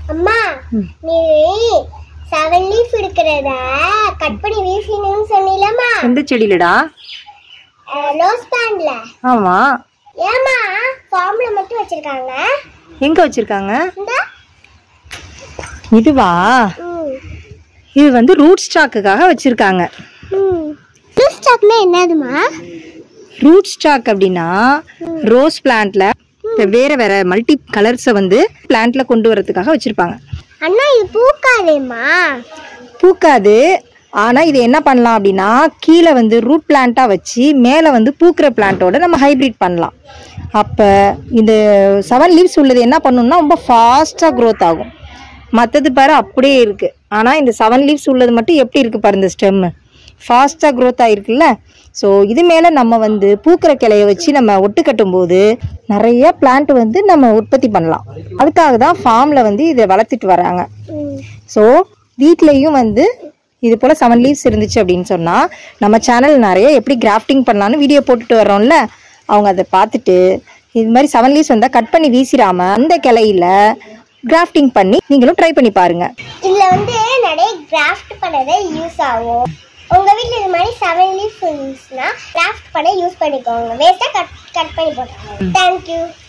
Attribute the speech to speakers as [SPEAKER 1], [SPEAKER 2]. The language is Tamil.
[SPEAKER 1] அம்மா
[SPEAKER 2] ம்.
[SPEAKER 1] நீ செவன் லீஃப் இருக்கிறத கட் பண்ணி வீசணும்னு சொன்னீலம்மா
[SPEAKER 2] எந்த செடியிலடா
[SPEAKER 1] ரோஸ் பிளான்ட்ல
[SPEAKER 2] ஆமா
[SPEAKER 1] ஏமா ஃபார்ம்ல மட்டும் வச்சிருக்காங்க
[SPEAKER 2] எங்க வச்சிருக்காங்க
[SPEAKER 1] இந்த
[SPEAKER 2] இதுவா
[SPEAKER 1] ம்
[SPEAKER 2] இது வந்து ரூட் ஸ்டாக்குக்காக வச்சிருக்காங்க
[SPEAKER 1] ம் ஜூஸ் சாப்னா என்னதுமா
[SPEAKER 2] ரூட் ஸ்டாக் அப்படின்னா ரோஸ் பிளான்ட்ல வேற வேற மல்டி கலர்ஸை வந்து பிளான்ட்ல கொண்டு வரதுக்காக வச்சிருப்பாங்க
[SPEAKER 1] அண்ணா இது பூக்காதேம்மா
[SPEAKER 2] பூக்காது ஆனா இது என்ன பண்ணலாம் அப்படின்னா கீழே வந்து ரூட் பிளான்ட்டா வச்சு மேலே வந்து பூக்கிற பிளான்ட்டோட நம்ம ஹைபிரிட் பண்ணலாம் அப்போ இந்த செவன் லீவ்ஸ் உள்ளது என்ன பண்ணணும்னா ரொம்ப ஃபாஸ்ட்டாக க்ரோத் ஆகும் மற்றது பாரு அப்படியே இருக்கு ஆனால் இந்த செவன் லீவ்ஸ் உள்ளது மட்டும் எப்படி இருக்கு பாரு இந்த ஸ்டெம்மு ஃபாஸ்ட்டாக க்ரோத் ஆகிருக்குல்ல ஸோ இது மேலே நம்ம வந்து பூக்கிற கிளைய வச்சு நம்ம ஒட்டு கட்டும்போது நிறைய பிளான்ட் வந்து நம்ம உற்பத்தி பண்ணலாம் அதுக்காக தான் ஃபார்மில் வந்து இதை வளர்த்துட்டு வராங்க
[SPEAKER 1] ம்
[SPEAKER 2] ஸோ வீட்லேயும் வந்து இது போல் செவன் லீவ்ஸ் இருந்துச்சு அப்படின்னு சொன்னால் நம்ம சேனல் நிறைய எப்படி கிராஃப்டிங் பண்ணலான்னு வீடியோ போட்டுட்டு வர்றோம்ல அவங்க அதை பார்த்துட்டு இது மாதிரி செவன் லீவ்ஸ் வந்தால் கட் பண்ணி வீசிடாம அந்த கிளையில கிராஃப்டிங் பண்ணி நீங்களும் ட்ரை பண்ணி பாருங்க
[SPEAKER 1] இதுல வந்து நிறைய கிராஃப்ட் பண்ணவே யூஸ் ஆகும் உங்க வீட்ல இது மாதிரி செவன் லீஃப் இருந்துச்சுன்னா கிராஃப்ட் பண்ண யூஸ் பண்ணிக்கோங்க வேஸ்டா கட் கட் பண்ணி போட்டாங்க தேங்க்யூ